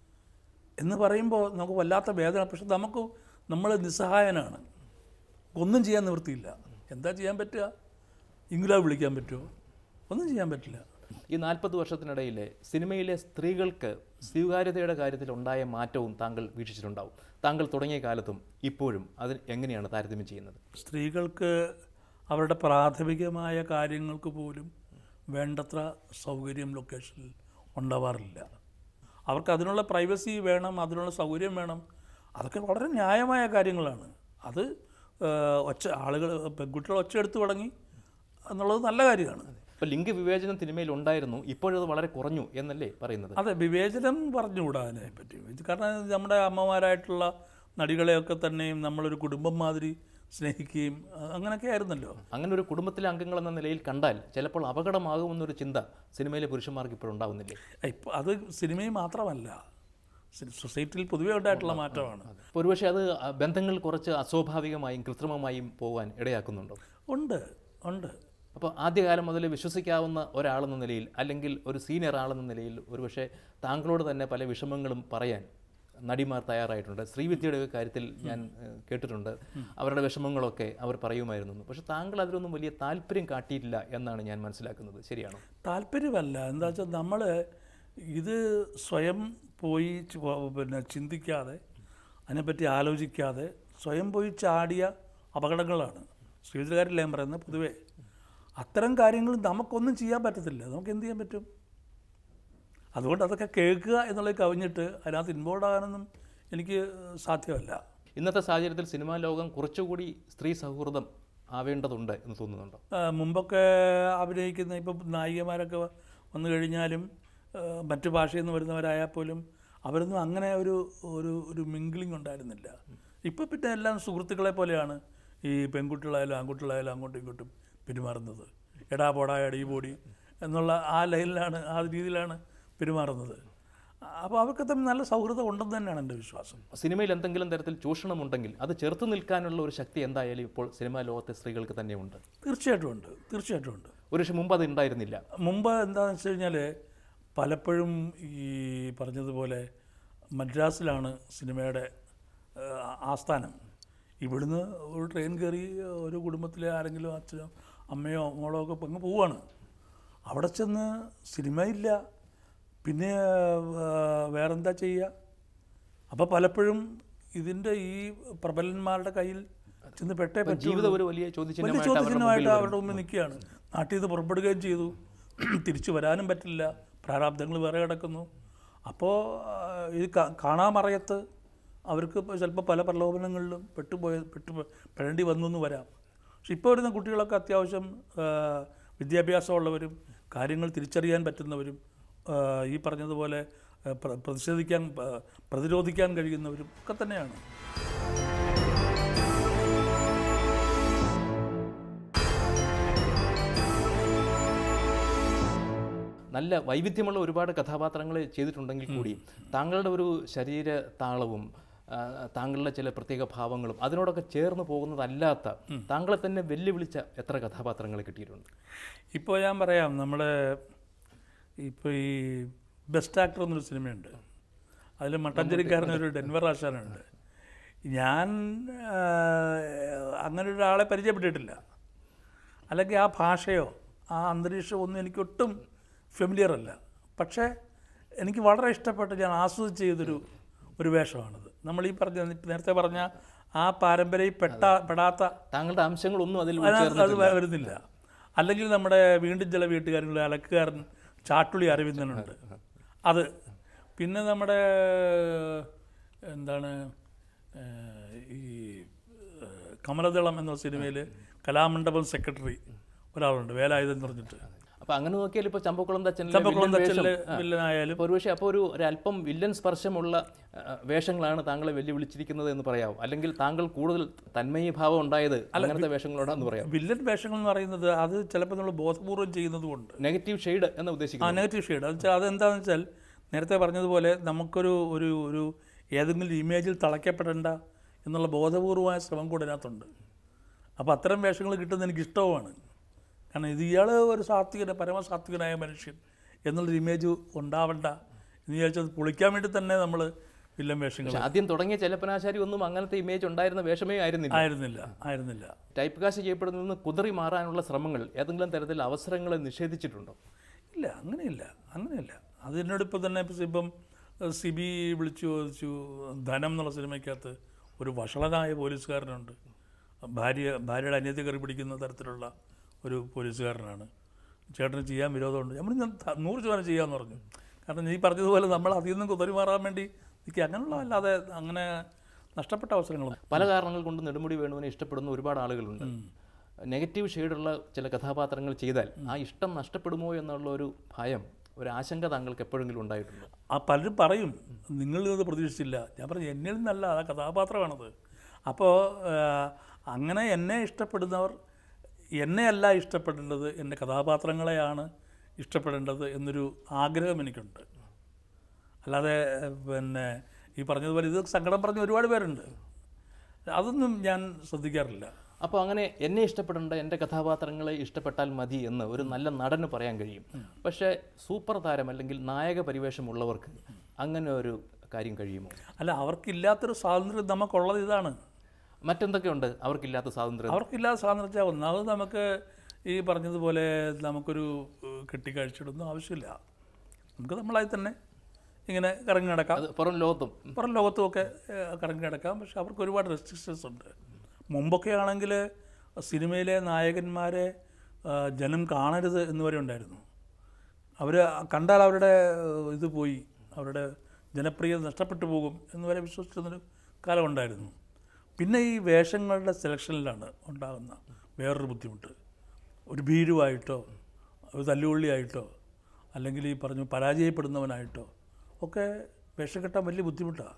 എന്ന് പറയുമ്പോൾ നമുക്ക് വല്ലാത്ത വേദന പക്ഷെ നമുക്ക് നമ്മൾ നിസ്സഹായനാണ് ഒന്നും ചെയ്യാൻ നിവൃത്തിയില്ല എന്താ ചെയ്യാൻ പറ്റുക ഇംഗ്ലാവ് വിളിക്കാൻ പറ്റുമോ ഒന്നും ചെയ്യാൻ പറ്റില്ല ഈ നാൽപ്പത് വർഷത്തിനിടയിലെ സിനിമയിലെ സ്ത്രീകൾക്ക് സ്വീകാര്യതയുടെ കാര്യത്തിൽ ഉണ്ടായ മാറ്റവും താങ്കൾ വീക്ഷിച്ചിട്ടുണ്ടാവും താങ്കൾ തുടങ്ങിയ കാലത്തും ഇപ്പോഴും അത് എങ്ങനെയാണ് താരതമ്യം ചെയ്യുന്നത് സ്ത്രീകൾക്ക് അവരുടെ പ്രാഥമികമായ കാര്യങ്ങൾക്ക് പോലും വേണ്ടത്ര സൗകര്യം ലൊക്കേഷനിൽ ഉണ്ടാവാറില്ല അവർക്ക് അതിനുള്ള പ്രൈവസി വേണം അതിനുള്ള സൗകര്യം വേണം അതൊക്കെ വളരെ ന്യായമായ കാര്യങ്ങളാണ് അത് ഏഹ്, ഒച്ച ആളുകൾ പെൺകുട്ടികൾ ഒച്ച എടുത്ത് തുടങ്ങി എന്നുള്ളത് നല്ല കാര്യമാണ് ഇപ്പോൾ ലിംഗ വിവേചനം സിനിമയിൽ ഉണ്ടായിരുന്നു ഇപ്പോഴത് വളരെ കുറഞ്ഞു എന്നല്ലേ പറയുന്നത് അതെ വിവേചനം പറഞ്ഞുകൂടാ അതിനെപ്പറ്റി ഇത് കാരണം ഇത് നമ്മുടെ അമ്മമാരായിട്ടുള്ള നടികളെയൊക്കെ തന്നെയും നമ്മളൊരു കുടുംബം മാതിരി സ്നേഹിക്കുകയും അ- അങ്ങനെയൊക്കെ ആയിരുന്നല്ലോ അങ്ങനെ ഒരു കുടുംബത്തിലെ അംഗങ്ങൾ എന്ന നിലയിൽ കണ്ടാൽ ചിലപ്പോൾ അപകടമാകുമെന്നൊരു ചിന്ത സിനിമയിലെ പുരുഷന്മാർക്ക് ഇപ്പോഴുണ്ടാവുന്നില്ലേ ഇപ്പോൾ അത് സിനിമയിൽ മാത്രമല്ല സി- സൊസൈറ്റിയിൽ പൊതുവെ ഉണ്ടായിട്ടുള്ള മാറ്റമാണ് അപ്പോൾ ഒരുപക്ഷെ അത് ആ ബന്ധങ്ങൾ കുറച്ച് അസ്വാഭാവികമായും കൃത്രിമമായും പോകാൻ ഇടയാക്കുന്നുണ്ടോ ഉണ്ട് ഉണ്ട് അപ്പോൾ ആദ്യകാലം മുതൽ വിശ്വസിക്കാവുന്ന ഒരാളെന്ന നിലയിൽ അല്ലെങ്കിൽ ഒരു സീനിയർ ആളെന്ന നിലയിൽ ഒരുപക്ഷെ താങ്കളോട് തന്നെ പല വിഷമങ്ങളും പറയാൻ നടിമാർ തയ്യാറായിട്ടുണ്ട് ശ്രീവിദ്യയുടെ ഒക്കെ കാര്യത്തിൽ ഞാൻ ഏഹ്, കേട്ടിട്ടുണ്ട് അവരുടെ വിഷമങ്ങളൊക്കെ അവർ പറയുമായിരുന്നു എന്ന്. പക്ഷെ താങ്കൾ അതിലൊന്നും വലിയ താല്പര്യം കാട്ടിയിട്ടില്ല എന്നാണ് ഞാൻ മനസ്സിലാക്കുന്നത് ശരിയാണോ താല്പര്യമല്ല എന്താ വെച്ചാൽ നമ്മൾ ഇത് സ്വയം പോയി ചി- പിന്നെ ചിന്തിക്കാതെ അതിനെപ്പറ്റി ആലോചിക്കാതെ സ്വയം പോയി ചാടിയ അപകടങ്ങളാണ് ശ്രീധരകാരില്ല ഞാൻ പറയുന്നത് പൊതുവേ അത്തരം കാര്യങ്ങൾ നമുക്കൊന്നും ചെയ്യാൻ പറ്റത്തില്ല നമുക്ക് എന്ത് ചെയ്യാൻ പറ്റും അതുകൊണ്ട് അതൊക്കെ കേൾക്കുക എന്നുള്ളത് കവിഞ്ഞിട്ട് അതിനകത്ത് ഇൻവോൾവ് ആകാനൊന്നും എനിക്ക് സാധ്യമല്ല ഇന്നത്തെ സാഹചര്യത്തിൽ സിനിമാ ലോകം കുറച്ചുകൂടി സ്ത്രീ സൗഹൃദം ആവേണ്ടതുണ്ട് എന്ന് തോന്നുന്നുണ്ടോ ആ, മുമ്പൊക്കെ അഭിനയിക്കുന്ന ഇപ്പം നായികമാരൊക്കെ വന്നു കഴിഞ്ഞാലും ആ, മറ്റു ഭാഷയിൽ നിന്ന് വരുന്നവരായാൽ പോലും അവരൊന്നും അങ്ങനെ ഒരു ഒരു ഒരു മിങ്കിളിംഗ് ഉണ്ടായിരുന്നില്ല ഇപ്പം പിന്നെ എല്ലാം സുഹൃത്തുക്കളെ പോലെയാണ് ഈ പെൺകുട്ടികളായാലും ആൺകുട്ടികളായാലും അങ്ങോട്ടും ഇങ്ങോട്ടും പെരുമാറുന്നത് എടാ പോടാ എടീ പോടി എന്നുള്ള ആ ലൈനിലാണ് ആ രീതിയിലാണ് പെരുമാറുന്നത് അപ്പോൾ അവർക്ക് തമ്മിൽ നല്ല സൗഹൃദം ഉണ്ടെന്ന് തന്നെയാണ് എൻ്റെ വിശ്വാസം സിനിമയിൽ എന്തെങ്കിലും തരത്തിൽ ചൂഷണമുണ്ടെങ്കിൽ അത് ചെറുത്ത് നിൽക്കാനുള്ള ഒരു ശക്തി എന്തായാലും ഇപ്പോൾ സിനിമാ ലോകത്തെ സ്ത്രീകൾക്ക് തന്നെ ഉണ്ട് തീർച്ചയായിട്ടും ഉണ്ട് തീർച്ചയായിട്ടും ഉണ്ട് ഒരുപക്ഷെ മുമ്പ് അത് ഉണ്ടായിരുന്നില്ല മുമ്പ് എന്താണെന്ന് വെച്ച് കഴിഞ്ഞാൽ പലപ്പോഴും ഈ പറഞ്ഞതുപോലെ മദ്രാസിലാണ് സിനിമയുടെ ആ, ആസ്ഥാനം ഇവിടുന്ന് ഒരു ട്രെയിൻ കയറി ഒരു കുടുംബത്തിലെ ആരെങ്കിലും അച്ഛനോ അമ്മയോ മോളോ ഒക്കെ അങ്ങ് പോവാണ് അവിടെ ചെന്ന് സിനിമയില്ല പിന്നെ ആ, വേറെന്താ ചെയ്യുക അപ്പോൾ പലപ്പോഴും ഇതിൻ്റെ ഈ പ്രബലന്മാരുടെ കയ്യിൽ ചെന്ന് പെട്ടേ പറ്റൂ ജീവിതം ഒരു വലിയ വലിയ ചോദ്യചിഹ്നമായിട്ട് അവരുടെ ചോദ്യചിഹ്നമായിട്ട് അവരുടെ മുമ്പിൽ നിൽക്കുകയാണ് നാട്ടിൽ നിന്ന് പുറപ്പെടുകയും ചെയ്തു തിരിച്ചു വരാനും പറ്റില്ല പ്രാരാബ്ദങ്ങൾ വേറെ കിടക്കുന്നു അപ്പോൾ ഇത് കാ- കാണാമറയത്ത് അവർക്ക് ഇപ്പോൾ ചിലപ്പോൾ പല പ്രലോഭനങ്ങളിലും പെട്ടുപോയ പെട്ടു പെടേണ്ടി വന്നു എന്ന് വരാം പക്ഷെ ഇപ്പോൾ വരുന്ന കുട്ടികളൊക്കെ അത്യാവശ്യം ആ, വിദ്യാഭ്യാസമുള്ളവരും കാര്യങ്ങൾ തിരിച്ചറിയാൻ പറ്റുന്നവരും ആ, ഈ പറഞ്ഞതുപോലെ ആ, പ്ര- പ്രതിഷേധിക്കാൻ ആ, പ്രതിരോധിക്കാൻ കഴിയുന്നവരും ഒക്കെ തന്നെയാണ് നല്ല വൈവിധ്യമുള്ള ഒരുപാട് കഥാപാത്രങ്ങൾ ചെയ്തിട്ടുണ്ടെങ്കിൽ കൂടി താങ്കളുടെ ഒരു ശരീര താളവും ആ, താങ്കളുടെ ചില പ്രത്യേക ഭാവങ്ങളും അതിനോടൊക്കെ ചേർന്ന് പോകുന്നതല്ലാത്ത താങ്കളെ തന്നെ വെല്ലുവിളിച്ച എത്ര കഥാപാത്രങ്ങൾ കിട്ടിയിട്ടുണ്ട് ഇപ്പോൾ ഞാൻ പറയാം നമ്മുടെ ഇപ്പോൾ ഈ ബെസ്റ്റ് ആക്ടർ എന്നൊരു സിനിമയുണ്ട് അതിൽ മട്ടഞ്ചേരിക്കാരനൊരു ഡെൻവർ ആശാനുണ്ട് ഞാൻ ആ, അങ്ങനെ ഒരാളെ പരിചയപ്പെട്ടിട്ടില്ല അല്ലെങ്കിൽ ആ ഭാഷയോ ആ അന്തരീക്ഷമോ ഒന്നും എനിക്ക് ഒട്ടും ഫെമിലിയർ അല്ല പക്ഷേ എനിക്ക് വളരെ ഇഷ്ടപ്പെട്ട് ഞാൻ ആസ്വദിച്ച് ചെയ്തൊരു ഒരു വേഷമാണിത് നമ്മൾ ഈ പറഞ്ഞ നേരത്തെ പറഞ്ഞ ആ പാരമ്പര്യയിൽ പെട്ട പെടാത്ത താങ്കളുടെ അംശങ്ങളൊന്നും അതിൽ അതിനകത്ത് അത് വ- വരുന്നില്ല അല്ലെങ്കിൽ നമ്മുടെ വീണ്ടും ചില വീട്ടുകാരിൽ അലക്കുകാരൻ ചാട്ടുളി അരവിന്ദനുണ്ട് അത് പിന്നെ നമ്മുടെ എന്താണ് ഏഹ്, ഈ ഏഹ്, കമലദളം എന്ന സിനിമയിൽ കലാമണ്ഡപം സെക്രട്ടറി ഒരാളുണ്ട് വേലായുധൻ എന്ന് പറഞ്ഞിട്ട് അപ്പൊ അങ്ങനെ നോക്കിയാൽ ഇപ്പൊ ചമ്പക്കുളം തച്ചനിലെ ചമ്പക്കുളം വില്ലൻ തച്ചലിലെ വേഷം, ആ, വില്ലനായാലും ഇപ്പൊ ഒരുപക്ഷെ അപ്പോൾ ഒരു ഒരു അല്പം വില്ലൻ സ്പർശമുള്ള ആ, വേഷങ്ങളാണ് താങ്കളെ വെല്ലുവിളിച്ചിരിക്കുന്നത് എന്ന് പറയാമോ അല്ലെങ്കിൽ താങ്കൾ കൂടുതൽ തന്മയ ഭാവം ഉണ്ടായത് അങ്ങനത്തെ വേഷങ്ങളോടാന്ന് പറയാം വില്ലൻ വേഷങ്ങൾ എന്ന് പറയുന്നത് അത് ചിലപ്പോൾ നമ്മൾ ബോധപൂർവം ചെയ്യുന്നത് കൊണ്ട് നെഗറ്റീവ് ഷെയ്ഡ് എന്ന് ആ ഉദ്ദേശിക്കുന്നത് നെഗറ്റീവ് ഷെയ്ഡ് അത് വെച്ചാൽ അതെന്താണെന്ന് വെച്ചാൽ നേരത്തെ പറഞ്ഞതുപോലെ നമുക്കൊരു ഒരു ഒരു ഏതെങ്കിലും ഇമേജിൽ തളയ്ക്കപ്പെടേണ്ട എന്നുള്ള ബോധപൂർവമായ ശ്രമം കൂടെ ഇതിനകത്തുണ്ട് അപ്പോൾ അത്തരം വേഷങ്ങൾ കിട്ടുന്നത് എനിക്ക് ഇഷ്ടവുമാണ് കാരണം ഇത് ഇയാൾ ഒരു സാത്വികന പരമസാത്വികനായ മനുഷ്യൻ എന്നുള്ളൊരു ഇമേജ് ഉണ്ടാവണ്ട എന്ന് വിചാരിച്ചത് പൊളിക്കാൻ വേണ്ടി തന്നെ നമ്മൾ വില്ലൻ വേഷങ്ങൾ പക്ഷെ ആദ്യം തുടങ്ങിയ ചെലപ്പനാശാരി ഒന്നും അങ്ങനത്തെ ഇമേജ് ഉണ്ടായിരുന്ന വേഷമേ ആയിരുന്നില്ല ആയിരുന്നില്ല ആയിരുന്നില്ല ടൈപ്പ് കാസ്റ്റ് ചെയ്യപ്പെടുന്നതിൽ നിന്ന് കുതറി മാറാനുള്ള ശ്രമങ്ങൾ ഏതെങ്കിലും തരത്തിൽ അവസരങ്ങളെ നിഷേധിച്ചിട്ടുണ്ടോ ഇല്ല അങ്ങനെയില്ല അങ്ങനെയില്ല അത് എന്നോട് ഇപ്പോൾ തന്നെ ഇപ്പം ഇപ്പം ഏഹ്, സിബി വിളിച്ചു ചോദിച്ചു ധനം എന്നുള്ള സിനിമയ്ക്കകത്ത് ഒരു വഷളനായ പോലീസുകാരനുണ്ട് ഭാര്യ ഭാര്യയുടെ അനിയത്തി കയറി പിടിക്കുന്ന തരത്തിലുള്ള ഒരു പോലീസുകാരനാണ് ചേട്ടന് ചെയ്യാൻ വിരോധമുണ്ട് ഞാൻ പറഞ്ഞു, ഞാൻ ത- നൂറ് ശതമാനം ചെയ്യാമെന്ന് പറഞ്ഞു കാരണം നീ പറഞ്ഞതുപോലെ നമ്മൾ അതിൽ നിന്നും കുതറി മാറാൻ വേണ്ടി നിൽക്കുക അങ്ങനെയുള്ള അല്ലാതെ അങ്ങനെ നഷ്ടപ്പെട്ട അവസരങ്ങളൊന്നും പല കാരണങ്ങൾ കൊണ്ട് നെടുമുടി വേണുവിനെ ഇഷ്ടപ്പെടുന്ന ഒരുപാട് ആളുകളുണ്ട് നെഗറ്റീവ് ഷെയ്ഡുള്ള ചില കഥാപാത്രങ്ങൾ ചെയ്താൽ ആ ഇഷ്ടം നഷ്ടപ്പെടുമോ എന്നുള്ള ഒരു ഭയം ഒരു ആശങ്ക താങ്കൾക്ക് എപ്പോഴെങ്കിലും ഉണ്ടായിട്ടുണ്ടോ ആ പലരും പറയും നിങ്ങളിൽ നിന്ന് പ്രതീക്ഷിച്ചില്ല ഞാൻ പറഞ്ഞു എന്നിൽ നിന്നല്ല ആ കഥാപാത്രമാണത് അപ്പോൾ അങ്ങനെ എന്നെ ഇഷ്ടപ്പെടുന്നവർ എന്നെയല്ല ഇഷ്ടപ്പെടേണ്ടത് എൻ്റെ കഥാപാത്രങ്ങളെയാണ് ഇഷ്ടപ്പെടേണ്ടത് എന്നൊരു ആഗ്രഹം എനിക്കുണ്ട് അല്ലാതെ ഏഹ്, പിന്നെ ഈ പറഞ്ഞതുപോലെ ഇത് സങ്കടം പറഞ്ഞ ഒരുപാട് പേരുണ്ട് അതൊന്നും ഞാൻ ശ്രദ്ധിക്കാറില്ല അപ്പോൾ അങ്ങനെ എന്നെ ഇഷ്ടപ്പെടേണ്ട എൻ്റെ കഥാപാത്രങ്ങളെ ഇഷ്ടപ്പെട്ടാൽ മതി എന്ന് ഒരു നല്ല നടന് പറയാൻ കഴിയും പക്ഷേ സൂപ്പർ താരം അല്ലെങ്കിൽ നായക പരിവേഷമുള്ളവർക്ക് അങ്ങനെ ഒരു കാര്യം കഴിയുമോ അല്ല അവർക്കില്ലാത്തൊരു സ്വാതന്ത്ര്യം നമുക്കുള്ളത് ഇതാണ് മറ്റെന്തൊക്കെയുണ്ട് അവർക്കില്ലാത്ത സ്വാതന്ത്ര്യം അവർക്കില്ലാതെ സ്വാതന്ത്ര്യം ഒന്നാമത് നമുക്ക് ഈ പറഞ്ഞതുപോലെ നമുക്കൊരു ഏഹ്, കെട്ടിക്കാഴ്ചയിടൊന്നും ആവശ്യമില്ല നമുക്ക് നമ്മളായി തന്നെ ഇങ്ങനെ കറങ്ങി നടക്കാം അത് പുറം ലോകത്തും പുറം ലോകത്തുമൊക്കെ ഏഹ്, കറങ്ങി നടക്കാം പക്ഷെ അവർക്ക് ഒരുപാട് റെസ്ട്രിക്ഷൻസ് ഉണ്ട് മുമ്പൊക്കെ ആണെങ്കിൽ സിനിമയിലെ നായകന്മാരെ ഏഹ്, ജനം കാണരുത് എന്ന് വരെ ഉണ്ടായിരുന്നു അവർ കണ്ടാൽ അവരുടെ ഏഹ്, ഇത് പോയി അവരുടെ ജനപ്രിയത നഷ്ടപ്പെട്ടു പോകും എന്ന് വരെ വിശ്വസിച്ചിരുന്നൊരു കാലം ഉണ്ടായിരുന്നു പിന്നെ ഈ വേഷങ്ങളുടെ സെലക്ഷനിലാണ് ഉണ്ടാകുന്ന വേറൊരു ബുദ്ധിമുട്ട് ഒരു ഭീരുവായിട്ടോ ഒരു തല്ലുകൊള്ളിയായിട്ടോ അല്ലെങ്കിൽ ഈ പറഞ്ഞു പരാജയപ്പെടുന്നവനായിട്ടോ ഒക്കെ വേഷം കെട്ടാൻ വലിയ ബുദ്ധിമുട്ടാണ്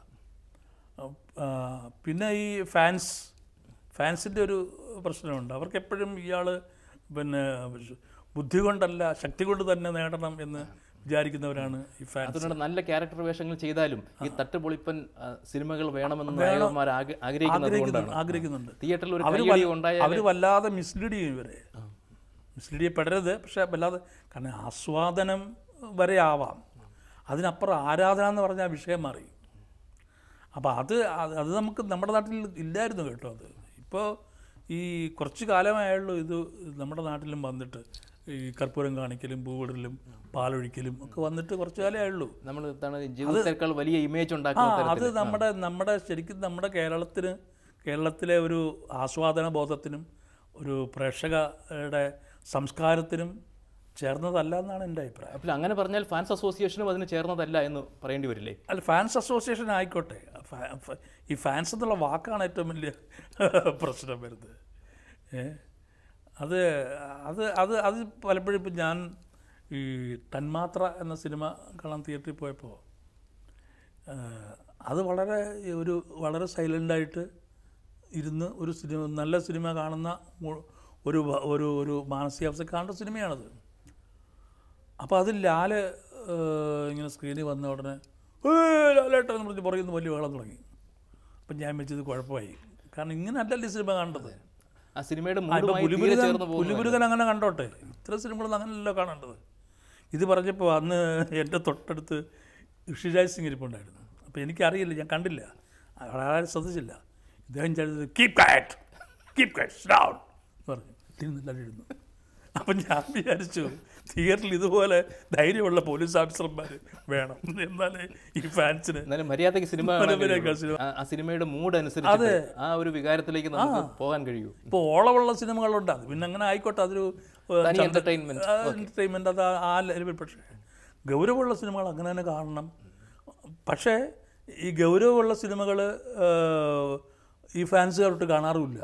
പിന്നെ ഈ ഫാൻസ് ഫാൻസിൻ്റെ ഒരു പ്രശ്നമുണ്ട് അവർക്ക് എപ്പോഴും ഇയാൾ പിന്നെ ബുദ്ധി കൊണ്ടല്ല ശക്തി കൊണ്ട് തന്നെ നേടണം എന്ന് വിചാരിക്കുന്നവരാണ് ഈ ഫാൻസ് അതുകൊണ്ട് നല്ല ക്യാരക്ടർ വേഷങ്ങൾ ചെയ്താലും ഈ തട്ടുപൊളിപ്പൻ ആ, സിനിമകൾ വേണമെന്ന് നായകന്മാർ ആഗ്ര- ആഗ്രഹിക്കുന്നത് ആഗ്രഹിക്കുന്നു കൊണ്ടാണ് ആഗ്രഹിക്കുന്നുണ്ട് തിയേറ്ററിൽ ഒരു അവർ കയ്യടി ഉണ്ടായാൽ അവർ വല്ലാതെ മിസ്ലീഡ് ചെയ്യും ഇവരെ മിസ്ലീഡ് ചെയ്യപ്പെടരുത് പക്ഷേ വല്ലാതെ കാരണം ആസ്വാദനം വരെ ആവാം അതിനപ്പുറം ആരാധന എന്ന് പറഞ്ഞാൽ വിഷയം മാറി അപ്പോൾ അത് അത് അത് നമുക്ക് നമ്മുടെ നാട്ടിൽ ഇല്ലായിരുന്നു കേട്ടോ അത് ഇപ്പോൾ ഈ കുറച്ച് കാലമായുള്ളൂ ഇത് നമ്മുടെ നാട്ടിലും വന്നിട്ട് ഈ കർപ്പൂരം കാണിക്കലും പൂവിടലും പാലൊഴിക്കലും ഒക്കെ വന്നിട്ട് കുറച്ച് കാലമേ ആയുള്ളൂ നമ്മൾ എന്താണ് ജീവിതത്തെക്കാൾ വലിയ ഇമേജ് ആ ഉണ്ടാക്കുന്ന അത് തരത്തിൽ നമ്മുടെ നമ്മുടെ ശരിക്കും നമ്മുടെ കേരളത്തിന് കേരളത്തിലെ ഒരു ആസ്വാദന ബോധത്തിനും ഒരു പ്രേക്ഷകരുടെ സംസ്കാരത്തിനും ചേർന്നതല്ല എന്നാണ് എൻ്റെ അഭിപ്രായം അപ്പോൾ അങ്ങനെ പറഞ്ഞാൽ ഫാൻസ് അസോസിയേഷനും അതിന് ചേർന്നതല്ല എന്ന് പറയേണ്ടി വരില്ലേ അല്ല ഫാൻസ് അസോസിയേഷൻ ആയിക്കോട്ടെ ഫാ- ഫ- ഈ ഫാൻസ് എന്നുള്ള വാക്കാണ് ഏറ്റവും വലിയ പ്രശ്നം വരുന്നത് ഏ അത് അത് അത് അത് പലപ്പോഴും ഇപ്പം ഞാൻ ഈ തന്മാത്ര എന്ന സിനിമ കാണാൻ തിയേറ്ററിൽ പോയപ്പോൾ ആ, അത് വളരെ ഒരു വളരെ സൈലൻ്റായിട്ട് ഇരുന്ന് ഒരു സിനിമ നല്ല സിനിമ കാണുന്ന മു- ഒരു വ- ഒരു ഒരു മാനസികാവസ്ഥ കാണേണ്ട സിനിമയാണത് അപ്പോൾ അതിൽ ലാല് ഏഹ്, ഇങ്ങനെ സ്ക്രീനിൽ വന്ന ഉടനെ ഏ ലാലേട്ടൻ എന്ന് പറഞ്ഞ് പുറകിൽ നിന്ന് വലിയ വെള്ളം തുടങ്ങി അപ്പം ഞാൻ വെച്ചത് കുഴപ്പമായി കാരണം ഇങ്ങനെ അല്ലല്ലോ ഈ സിനിമ കാണേണ്ടത് ആ സിനിമയുടെ ആ, ഇപ്പൊ മൂടുമായി തീരെ പുലിമുരുകൻ ചേർന്ന് പോകുന്നു പുലിമുരുകൻ അങ്ങനെ കണ്ടോട്ടെ ഇത്ര സിനിമകളൊന്നും അങ്ങനെയല്ലോ കാണേണ്ടത് ഇത് പറഞ്ഞപ്പോൾ അന്ന് എൻ്റെ തൊട്ടടുത്ത് ഋഷിരാജ് സിംഗ് ഇരിപ്പുണ്ടായിരുന്നു അപ്പോൾ എനിക്കറിയില്ല ഞാൻ കണ്ടില്ല ആരും ശ്രദ്ധിച്ചില്ല ഇദ്ദേഹം ചെയ്തത് കീപ് കാറ്റ് കീപ് കാറ്റ് ഡൗൺ എന്ന് പറഞ്ഞു ഇരുന്നില്ലാതെ ഇരുന്നു അപ്പം ഞാൻ വിചാരിച്ചു തിയേറ്ററിൽ ഇതുപോലെ ധൈര്യമുള്ള പോലീസ് ഓഫീസർമാർ വേണം എന്നാലേ ഈ ഫാൻസിന് എന്നാലും മര്യാദയ്ക്ക് സിനിമ കാണാൻ മര്യാദയ്ക്ക് കഴിയുള്ളൂ. സിനിമ. ആ- ആ സിനിമയുടെ മൂഡ് അനുസരിച്ച് ആ ഒരു വികാരത്തിലേക്ക് നമുക്ക് പോകാൻ കഴിയൂ ഇപ്പോൾ ഓളമുള്ള സിനിമകളുണ്ട് അത് പിന്നെ അങ്ങനെ ആയിക്കോട്ടെ അതൊരു തനി entertainment. എൻ്റർടൈൻമെൻറ്റ് അത് ആ- ആ ലെവൽ പക്ഷേ ഗൗരവമുള്ള സിനിമകൾ അങ്ങനെ തന്നെ കാണണം പക്ഷേ ഈ ഗൗരവമുള്ള സിനിമകൾ ഈ ഫാൻസുകാരോട്ട് കാണാറുമില്ല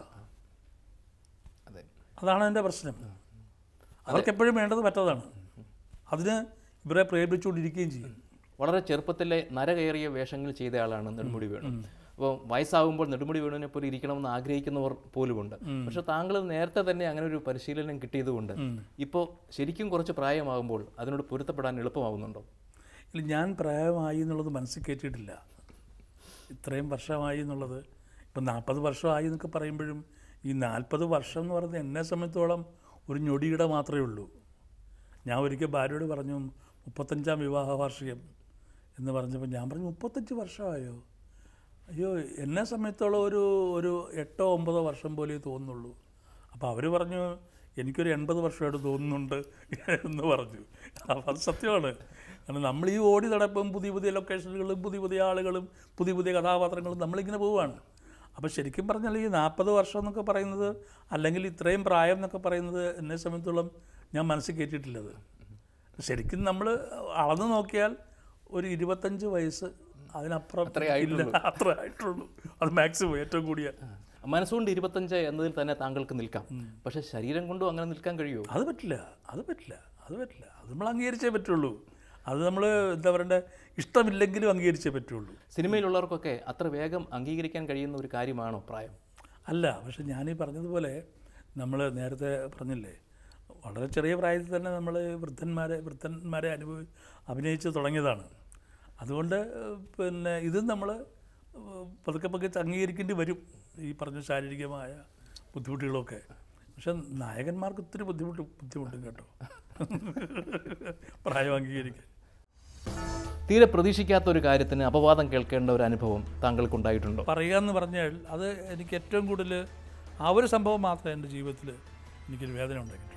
അതെ അതാണ് എൻ്റെ പ്രശ്നം അവർക്ക് എപ്പോഴും വേണ്ടത് മറ്റതാണ് അതിന് ഇവരെ പ്രേരിപ്പിച്ചുകൊണ്ടിരിക്കുകയും ചെയ്യും വളരെ ചെറുപ്പത്തിലെ നരകയറിയ വേഷങ്ങൾ ചെയ്ത ആളാണ് നെടുമുടി വേണു അപ്പോൾ വയസ്സാകുമ്പോൾ നെടുമുടി വേണുവിനെ പോലെ ഇരിക്കണമെന്ന് ആഗ്രഹിക്കുന്നവർ പോലുമുണ്ട് പക്ഷെ താങ്കൾ നേരത്തെ തന്നെ അങ്ങനെ ഒരു പരിശീലനം കിട്ടിയതുകൊണ്ട് ഇപ്പോൾ ശരിക്കും കുറച്ച് പ്രായമാകുമ്പോൾ അതിനോട് പൊരുത്തപ്പെടാൻ എളുപ്പമാകുന്നുണ്ടോ ഇല്ല ഞാൻ പ്രായമായി എന്നുള്ളത് മനസ്സിൽ കയറ്റിയിട്ടില്ല ഇത്രയും വർഷമായി എന്നുള്ളത് ഇപ്പം നാൽപ്പത് വർഷമായി എന്നൊക്കെ പറയുമ്പോഴും ഈ നാൽപ്പത് വർഷം എന്ന് പറയുന്നത് എന്നെ സംബന്ധിച്ചോളം ഒരു ഞൊടിയുടെ മാത്രമേ ഉള്ളൂ ഞാൻ ഒരിക്കൽ ഭാര്യയോട് പറഞ്ഞു മുപ്പത്തഞ്ചാം വിവാഹ വാർഷികം എന്ന് പറഞ്ഞപ്പോൾ ഞാൻ പറഞ്ഞു മുപ്പത്തഞ്ച് വർഷമായോ അയ്യോ എന്നെ സംബന്ധിച്ചോളം ഒരു ഒരു എട്ടോ ഒമ്പതോ വർഷം പോലെ തോന്നുന്നുള്ളൂ അപ്പോൾ അവർ പറഞ്ഞു എനിക്കൊരു എൺപത് വർഷമായിട്ട് തോന്നുന്നുണ്ട് എന്ന് പറഞ്ഞു അപ്പോൾ അത് സത്യമാണ് കാരണം നമ്മൾ ഈ ഓടി നടപ്പും പുതിയ പുതിയ ലൊക്കേഷനുകളും പുതിയ പുതിയ ആളുകളും പുതിയ പുതിയ കഥാപാത്രങ്ങളും നമ്മളിങ്ങനെ പോവുകയാണ് അപ്പോൾ ശരിക്കും പറഞ്ഞാൽ ഈ നാൽപ്പത് വർഷം എന്നൊക്കെ പറയുന്നത് അല്ലെങ്കിൽ ഇത്രയും പ്രായം എന്നൊക്കെ പറയുന്നത് എന്നെ സംബന്ധിച്ചോളം ഞാൻ മനസ്സിൽ കയറ്റിയിട്ടില്ലത് ശരിക്കും നമ്മൾ അളന്ന് നോക്കിയാൽ ഒരു ഇരുപത്തഞ്ച് വയസ്സ് അതിനപ്പുറം ഇല്ല അത്ര ആയിട്ടുള്ളൂ അത് മാക്സിമം ഏറ്റവും കൂടിയ മനസ്സുകൊണ്ട് ഇരുപത്തഞ്ച് എന്നതിൽ തന്നെ താങ്കൾക്ക് നിൽക്കാം പക്ഷെ ശരീരം കൊണ്ടും അങ്ങനെ നിൽക്കാൻ കഴിയുമോ അത് പറ്റില്ല അത് പറ്റില്ല അത് പറ്റില്ല അത് നമ്മൾ അംഗീകരിച്ചേ പറ്റുള്ളൂ അത് നമ്മൾ എന്താ പറയണ്ടേ ഇഷ്ടമില്ലെങ്കിലും അംഗീകരിച്ചേ പറ്റുള്ളൂ സിനിമയിലുള്ളവർക്കൊക്കെ അത്ര വേഗം അംഗീകരിക്കാൻ കഴിയുന്ന ഒരു കാര്യമാണോ പ്രായം അല്ല പക്ഷെ ഞാനീ പറഞ്ഞതുപോലെ നമ്മൾ നേരത്തെ പറഞ്ഞില്ലേ വളരെ ചെറിയ പ്രായത്തിൽ തന്നെ നമ്മൾ വൃദ്ധന്മാരെ വൃദ്ധന്മാരെ അനുഭവി അഭിനയിച്ച് തുടങ്ങിയതാണ് അതുകൊണ്ട് ഏഹ്, പിന്നെ ഇതും നമ്മൾ പതുക്കെ പതുക്കെ അംഗീകരിക്കേണ്ടി വരും ഈ പറഞ്ഞ ശാരീരികമായ ബുദ്ധിമുട്ടുകളൊക്കെ പക്ഷെ നായകന്മാർക്ക് ഒത്തിരി ബുദ്ധിമുട്ട് ബുദ്ധിമുട്ടും കേട്ടോ പ്രായം അംഗീകരിക്കാൻ തീരെ പ്രതീക്ഷിക്കാത്ത ഒരു കാര്യത്തിന് അപവാദം കേൾക്കേണ്ട ഒരു അനുഭവം താങ്കൾക്കുണ്ടായിട്ടുണ്ടോ പറയുക എന്ന് പറഞ്ഞാൽ അത് എനിക്ക് ഏറ്റവും കൂടുതൽ ആ ഒരു സംഭവം മാത്രമേ എൻ്റെ ജീവിതത്തിൽ എനിക്കൊരു വേദന ഉണ്ടാക്കിയിട്ടുള്ളൂ